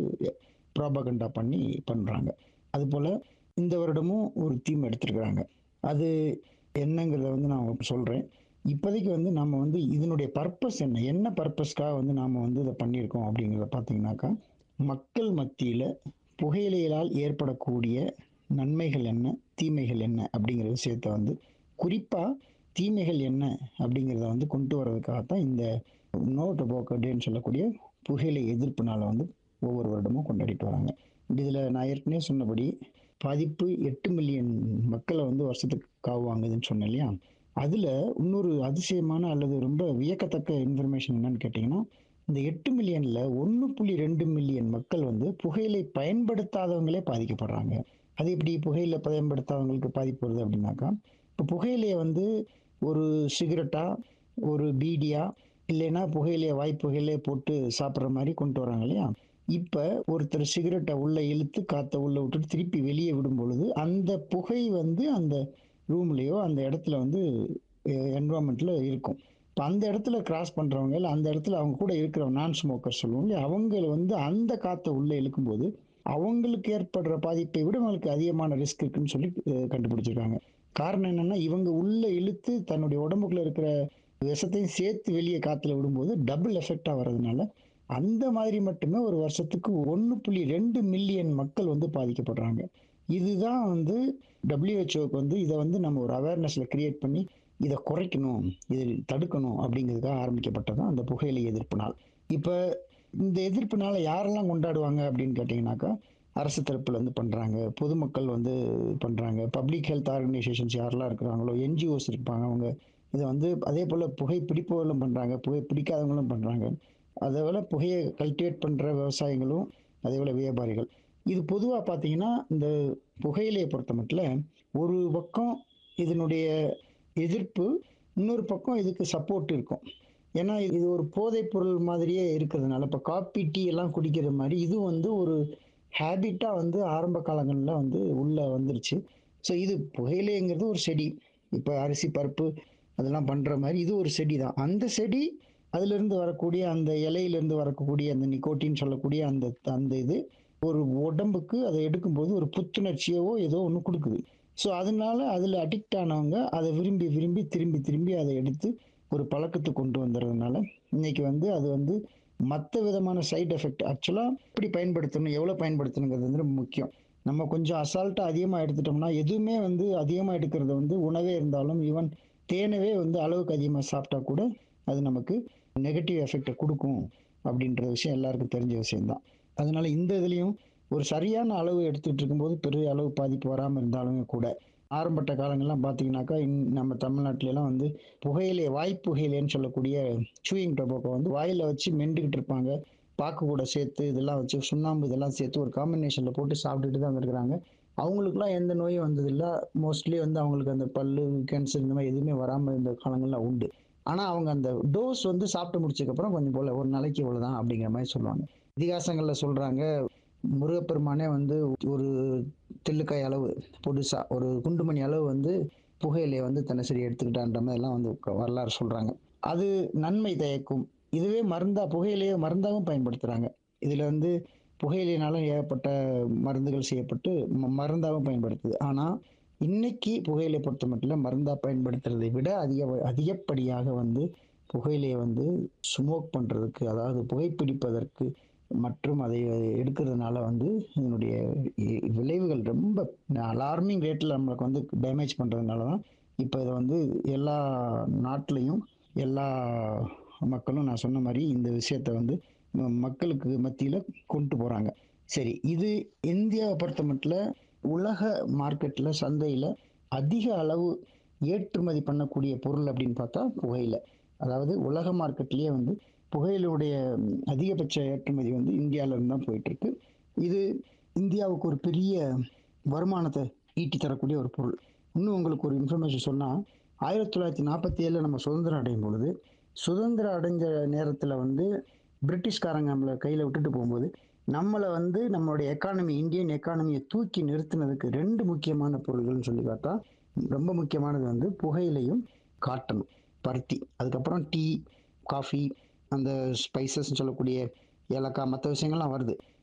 propaganda பண்ணி பண்ணுறாங்க அதுபோல் இந்த வருடமும் ஒரு தீம் எடுத்திருக்கிறாங்க அது என்னங்கிறத வந்து நான் சொல்கிறேன் இப்போதைக்கு வந்து நம்ம வந்து இதனுடைய பர்பஸ் என்ன என்ன பர்பஸ்க்காக வந்து நாம் வந்து இதை பண்ணியிருக்கோம் அப்படிங்கிறத பார்த்தீங்கன்னாக்கா மக்கள் மத்தியில் புகையிலைகளால் ஏற்படக்கூடிய நன்மைகள் என்ன தீமைகள் என்ன அப்படிங்கிற விஷயத்த வந்து குறிப்பாக தீமைகள் என்ன அப்படிங்கிறத வந்து கொண்டு வர்றதுக்காகத்தான் இந்த நோ டொபாக்கோ டேன்னு சொல்லக்கூடிய புகையிலை எதிர்ப்பு நாளை வந்து ஒவ்வொரு வருடமும் கொண்டாடிட்டு வராங்க இதில் நான் ஏற்கனவே சொன்னபடி பாதிப்பு எட்டு மில்லியன் மக்களை வந்து வருஷத்துக்கு காவாங்குதுன்னு சொன்னேன் இல்லையா அதில் இன்னொரு அதிசயமான அல்லது ரொம்ப வியக்கத்தக்க இன்ஃபர்மேஷன் என்னன்னு கேட்டிங்கன்னா இந்த எட்டு மில்லியனில் ஒன்று புள்ளி ரெண்டு மில்லியன் மக்கள் வந்து புகையிலை பயன்படுத்தாதவங்களே பாதிக்கப்படுறாங்க அது எப்படி புகையிலை பயன்படுத்தாதவங்களுக்கு பாதிப்பு வருது அப்படின்னாக்கா இப்போ புகையிலையை வந்து ஒரு சிகரெட்டா ஒரு பீடியா இல்லைன்னா புகையிலையை வாய்ப்புகையிலே போட்டு சாப்பிட்ற மாதிரி கொண்டு வராங்க இல்லையா இப்போ ஒருத்தர் சிகரெட்டை உள்ளே இழுத்து காற்றை உள்ளே விட்டுட்டு திருப்பி வெளியே விடும் பொழுது அந்த புகை வந்து அந்த ரூம்லேயோ அந்த இடத்துல வந்து என்வரான்மெண்ட்டில் இருக்கும் இப்போ அந்த இடத்துல கிராஸ் பண்ணுறவங்க இல்லை அந்த இடத்துல அவங்க கூட இருக்கிற நான் ஸ்மோக்கர் சொல்லுவோம் இல்லையா அவங்க வந்து அந்த காற்றை உள்ளே இழுக்கும்போது அவங்களுக்கு ஏற்படுற பாதிப்பை விட அவங்களுக்கு அதிகமான ரிஸ்க் இருக்குன்னு சொல்லி கண்டுபிடிச்சிருக்காங்க காரணம் என்னன்னா இவங்க உள்ள இழுத்து தன்னுடைய உடம்புக்குள்ள இருக்கிற விஷத்தையும் சேர்த்து வெளியே காத்துல விடும்போது டபுள் எஃபெக்டாக வர்றதுனால அந்த மாதிரி மட்டுமே ஒரு வருஷத்துக்கு ஒன்று புள்ளி ரெண்டு மில்லியன் மக்கள் வந்து பாதிக்கப்படுறாங்க இதுதான் வந்து டபிள்யூஹெச்ஓக்கு வந்து இதை வந்து நம்ம ஒரு அவேர்னஸில் கிரியேட் பண்ணி இதை குறைக்கணும் இதை தடுக்கணும் அப்படிங்கிறதுக்காக ஆரம்பிக்கப்பட்டதான் அந்த புகையிலை எதிர்ப்பு நாள் இப்போ இந்த எதிர்ப்பு நாளை யாரெல்லாம் கொண்டாடுவாங்க அப்படின்னு கேட்டிங்கனாக்கா அரசு தரப்புல இருந்து பண்ணுறாங்க பொதுமக்கள் வந்து பண்ணுறாங்க பப்ளிக் ஹெல்த் ஆர்கனைசேஷன்ஸ் யாரெல்லாம் இருக்கிறாங்களோ என்ஜிஓஸ் இருப்பாங்க அவங்க இதை வந்து அதே போல் புகை பிடிப்பவர்களும் பண்ணுறாங்க புகை பிடிக்காதவங்களும் பண்ணுறாங்க அதே போல் புகையை கல்டிவேட் பண்ணுற விவசாயிகளும் அதே போல் வியாபாரிகள் இது பொதுவாக பார்த்தீங்கன்னா இந்த புகையிலையை பொறுத்த மட்டும் ஒரு பக்கம் இதனுடைய எதிர்ப்பு இன்னொரு பக்கம் இதுக்கு சப்போர்ட் இருக்கும் ஏன்னா இது ஒரு போதைப் பொருள் மாதிரியே இருக்கிறதுனால இப்போ காப்பி டீ எல்லாம் குடிக்கிற மாதிரி இது வந்து ஒரு ஹேபிட்டாக வந்து ஆரம்ப காலங்களில் வந்து உள்ளே வந்துருச்சு ஸோ இது புகையிலைங்கிறது ஒரு செடி இப்போ அரிசி பருப்பு அதெல்லாம் பண்ணுற மாதிரி இது ஒரு செடி தான் அந்த செடி அதிலிருந்து வரக்கூடிய அந்த இலையிலேருந்து வரக்கூடிய அந்த நிக்கோட்டின்னு சொல்லக்கூடிய அந்த அந்த இது ஒரு உடம்புக்கு அதை எடுக்கும்போது ஒரு புத்துணர்ச்சியவோ ஏதோ ஒன்று கொடுக்குது ஸோ அதனால அதில் அடிக்ட் ஆனவங்க அதை விரும்பி விரும்பி திரும்பி திரும்பி அதை எடுத்து ஒரு பழக்கத்தை கொண்டு வந்துடுறதுனால இன்னைக்கு வந்து அது வந்து மற்ற விதமான சைடு எஃபெக்ட் ஆக்சுவலாக எப்படி பயன்படுத்தணும் எவ்வளோ பயன்படுத்தணுங்கிறது வந்து ரொம்ப முக்கியம் நம்ம கொஞ்சம் அசால்ட்டாக அதிகமாக எடுத்துட்டோம்னா எதுவுமே வந்து அதிகமாக எடுக்கிறது வந்து உணவே இருந்தாலும் ஈவன் தேனவே வந்து அளவுக்கு அதிகமாக சாப்பிட்டா கூட அது நமக்கு நெகட்டிவ் எஃபெக்டை கொடுக்கும் அப்படின்ற விஷயம் எல்லாருக்கும் தெரிஞ்ச விஷயம்தான் அதனால இந்த இதுலேயும் ஒரு சரியான அளவு எடுத்துகிட்டு இருக்கும்போது பெரிய அளவு பாதிப்பு வராமல் இருந்தாலுமே கூட ஆரம்பட்ட காலங்கள்லாம் பார்த்தீங்கன்னாக்கா நம்ம தமிழ்நாட்டிலலாம் வந்து புகையிலே வாய்ப்புகையிலேன்னு சொல்லக்கூடிய சூயிங் டொபாக்கோ வந்து வாயில் வச்சு மெண்டுக்கிட்டு இருப்பாங்க பாக்கு கூட சேர்த்து இதெல்லாம் வச்சு சுண்ணாம்பு இதெல்லாம் சேர்த்து ஒரு காம்பினேஷனில் போட்டு சாப்பிட்டுட்டு தான் இருக்கிறாங்க அவங்களுக்குலாம் எந்த நோயும் வந்ததில்லை மோஸ்ட்லி வந்து அவங்களுக்கு அந்த பல்லு கேன்சர் இந்த மாதிரி எதுவுமே வராமல் இருந்த காலங்கள்லாம் உண்டு ஆனால் அவங்க அந்த டோஸ் வந்து சாப்பிட்டு முடிச்சதுக்கப்புறம் கொஞ்சம் போல் ஒரு நாளைக்கு இவ்வளோதான் அப்படிங்கிற மாதிரி சொல்லுவாங்க இதிகாசங்களில் சொல்கிறாங்க முருகப்பெருமானே வந்து ஒரு தில்லுக்காய் அளவு புதுசா ஒரு குண்டுமணி அளவு வந்து புகையிலையை வந்து தினசரி எடுத்துக்கிட்டான்ற மாதிரிலாம் வந்து வரலாறு சொல்கிறாங்க அது நன்மை தயக்கும் இதுவே மருந்தா புகையிலையே மருந்தாகவும் பயன்படுத்துகிறாங்க இதில் வந்து புகையிலையினால ஏகப்பட்ட மருந்துகள் செய்யப்பட்டு மருந்தாகவும் பயன்படுத்துது ஆனால் இன்னைக்கு புகையிலை பொறுத்த மட்டும் மருந்தா பயன்படுத்துறதை விட அதிக அதிகப்படியாக வந்து புகையிலையை வந்து ஸ்மோக் பண்ணுறதுக்கு அதாவது புகைப்பிடிப்பதற்கு மற்றும் அதை எடுக்கிறதுனால வந்து இதனுடைய விளைவுகள் ரொம்ப அலார்மிங் ரேட்டில் நம்மளுக்கு வந்து டேமேஜ் பண்ணுறதுனால தான் இப்போ இதை வந்து எல்லா நாட்டிலையும் எல்லா மக்களும் நான் சொன்ன மாதிரி இந்த விஷயத்த வந்து மக்களுக்கு மத்தியில் கொண்டு போகிறாங்க சரி இது இந்தியாவை பொறுத்த மட்டும் உலக மார்க்கெட்டில் சந்தையில் அதிக அளவு ஏற்றுமதி பண்ணக்கூடிய பொருள் அப்படின்னு பார்த்தா புகையில அதாவது உலக மார்க்கெட்லேயே வந்து புகையிலுடைய அதிகபட்ச ஏற்றுமதி வந்து இந்தியாவிலேருந்து தான் போயிட்டு இருக்கு இது இந்தியாவுக்கு ஒரு பெரிய வருமானத்தை ஈட்டி தரக்கூடிய ஒரு பொருள் இன்னும் உங்களுக்கு ஒரு இன்ஃபர்மேஷன் சொன்னால் ஆயிரத்தி தொள்ளாயிரத்தி நாற்பத்தி ஏழில் நம்ம சுதந்திரம் அடையும் பொழுது சுதந்திரம் அடைஞ்ச நேரத்தில் வந்து பிரிட்டிஷ்காரங்க நம்மளை கையில் விட்டுட்டு போகும்போது நம்மளை வந்து நம்மளுடைய எக்கானமி இந்தியன் எக்கானமியை தூக்கி நிறுத்தினதுக்கு ரெண்டு முக்கியமான பொருள்கள்னு சொல்லி பார்த்தா ரொம்ப முக்கியமானது வந்து புகையிலையும் காட்டணும் பருத்தி அதுக்கப்புறம் டீ காஃபி அந்த ஸ்பைசஸ் சொல்லக்கூடிய ஏலக்காய் மற்ற விஷயங்கள்லாம் வருது